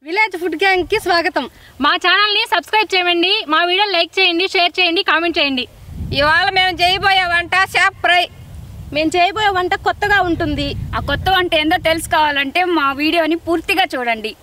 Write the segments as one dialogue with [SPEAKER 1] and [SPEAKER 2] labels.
[SPEAKER 1] Village food gang కి స్వాగతం
[SPEAKER 2] మా ఛానల్ని సబ్స్క్రైబ్ చేయండి మా వీడియో లైక్ చేయండి షేర్ చేయండి కామెంట్ చేయండి
[SPEAKER 3] ఇవాళ మేము చేయబోయే వంట చేప ఫ్రై
[SPEAKER 1] మేము చేయబోయే వంట కొత్తగా ఉంటుంది
[SPEAKER 2] ఆ కొత్త వంట ఏందో తెలుసుకోవాలంటే మా వీడియోని పూర్తిగా చూడండి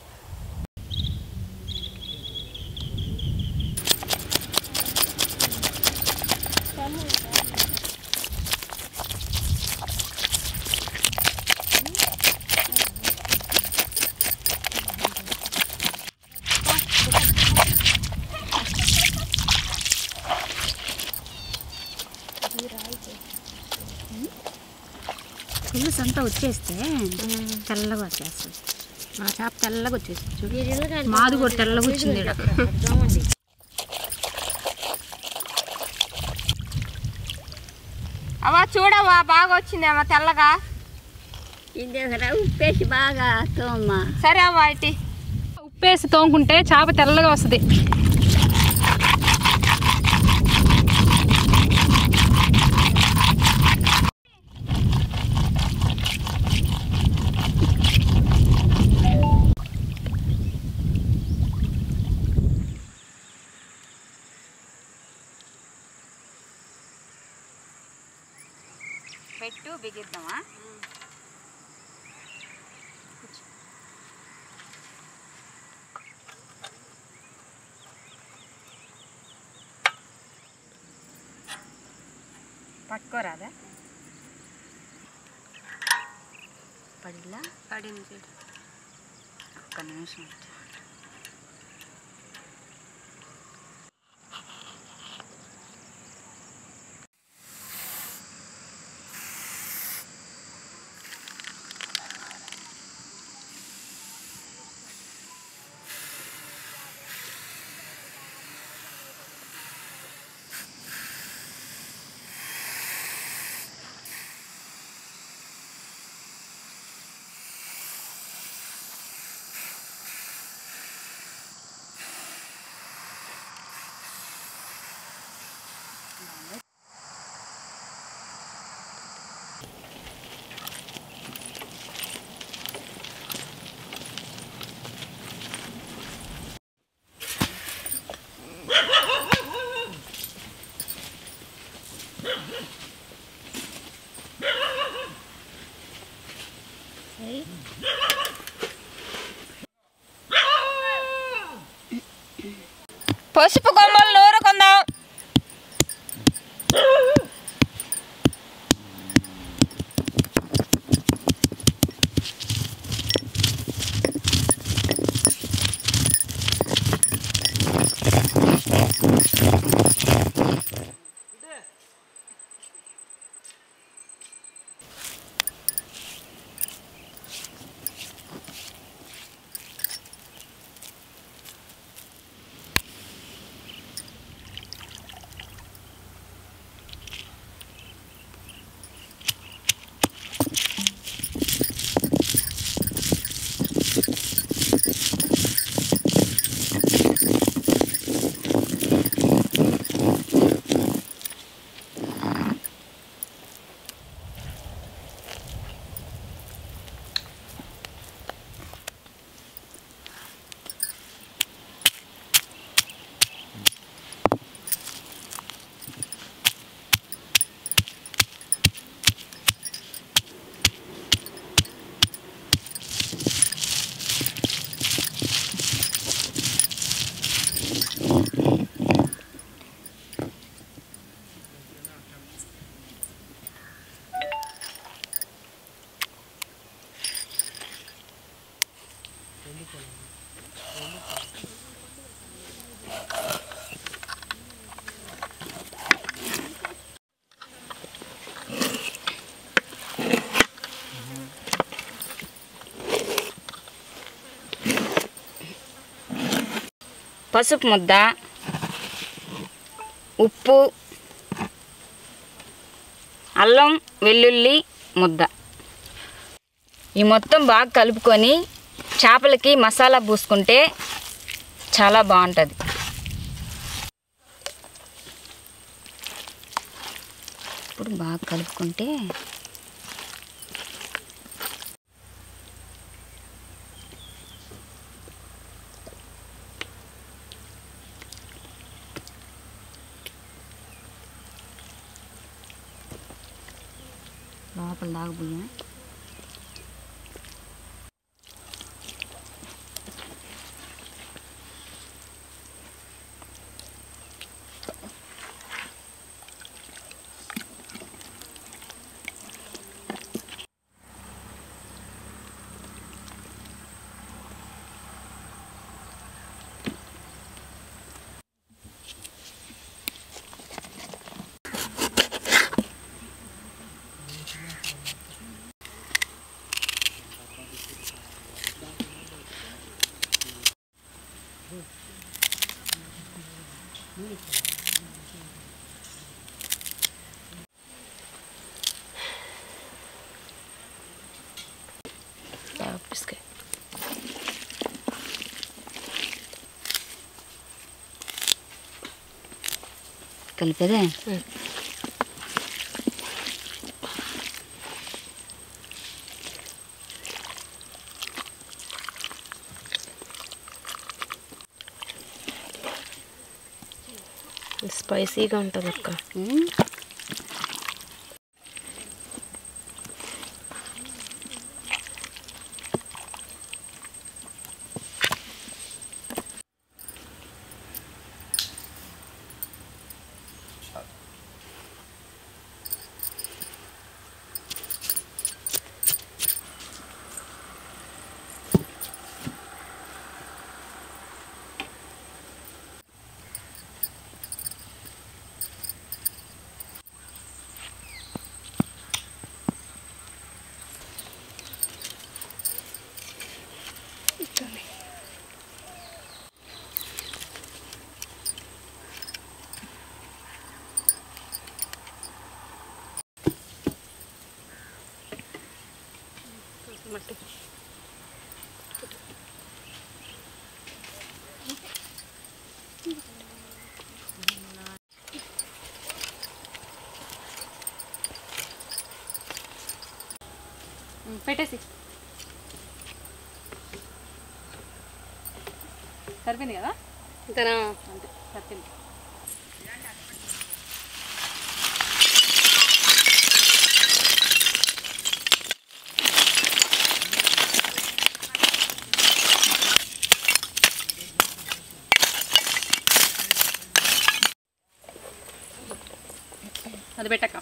[SPEAKER 2] పులుసు అంతా వచ్చేస్తే తెల్లగా వచ్చేస్తుంది మా చేప తెల్లగా వచ్చేస్తుంది చూడు మాది కూడా తెల్లగా వచ్చింది ఈడ.
[SPEAKER 3] అవ్వ చూడవా బాగా వచ్చిందేమో తెల్లగా
[SPEAKER 1] ఉప్పేసి బాగా తోమ్మా
[SPEAKER 3] సరే అవ్వ ఇటీ
[SPEAKER 2] ఉప్పేసి తోముకుంటే చేప తెల్లగా వస్తుంది
[SPEAKER 3] పెట్టు బిగిద్దామా పట్టుకోరాదా పడిలా పడింది ఒక్క నిమిషం పసుపు కొమ్మలు నూరుకుందాం పసుపు ముద్ద ఉప్పు అల్లం వెల్లుల్లి ముద్ద ఈ మొత్తం బాగా కలుపుకొని చేపలకి మసాలా పూసుకుంటే చాలా బాగుంటుంది ఇప్పుడు బాగా కలుపుకుంటే చేపలు దాకా బియ్యం
[SPEAKER 2] పిసుకే
[SPEAKER 3] కలిపేదే
[SPEAKER 2] స్పైసీగా ఉంటుంది అక్క
[SPEAKER 3] ఉమ్.
[SPEAKER 1] పెట్టేసి సరిపోయింది కదా
[SPEAKER 2] ఇంతనా
[SPEAKER 1] అంతే సరిపోయింది అది పెట్టక్క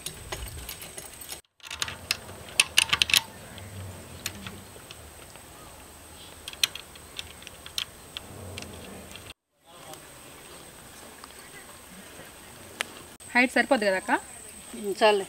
[SPEAKER 1] హైట్ సరిపోద్ది కదా అక్క
[SPEAKER 2] చాలే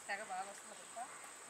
[SPEAKER 1] తెగ బాగా వస్తుంది తెలుసా?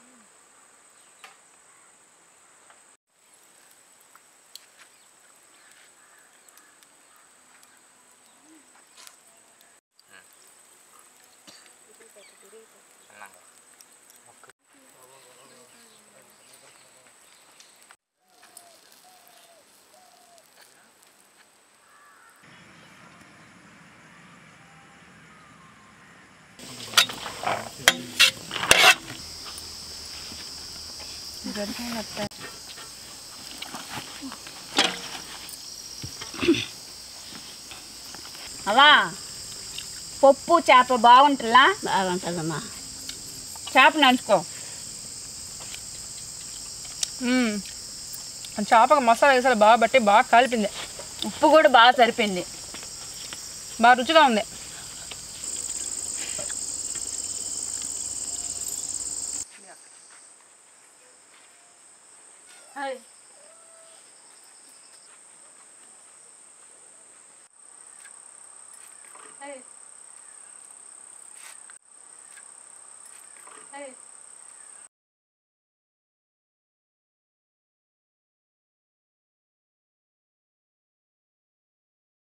[SPEAKER 3] అవా పప్పు చేప బాగుంటుందా
[SPEAKER 2] బాగుంటుందమ్మా
[SPEAKER 3] చేప నంచుకో
[SPEAKER 1] మ్మ్. ఆ చేపకు మసాలా వేసాలి బాగా బట్టి బాగా కలిపింది
[SPEAKER 3] ఉప్పు కూడా బాగా సరిపోయింది
[SPEAKER 1] బాగా రుచిగా ఉంది Hey. Hey.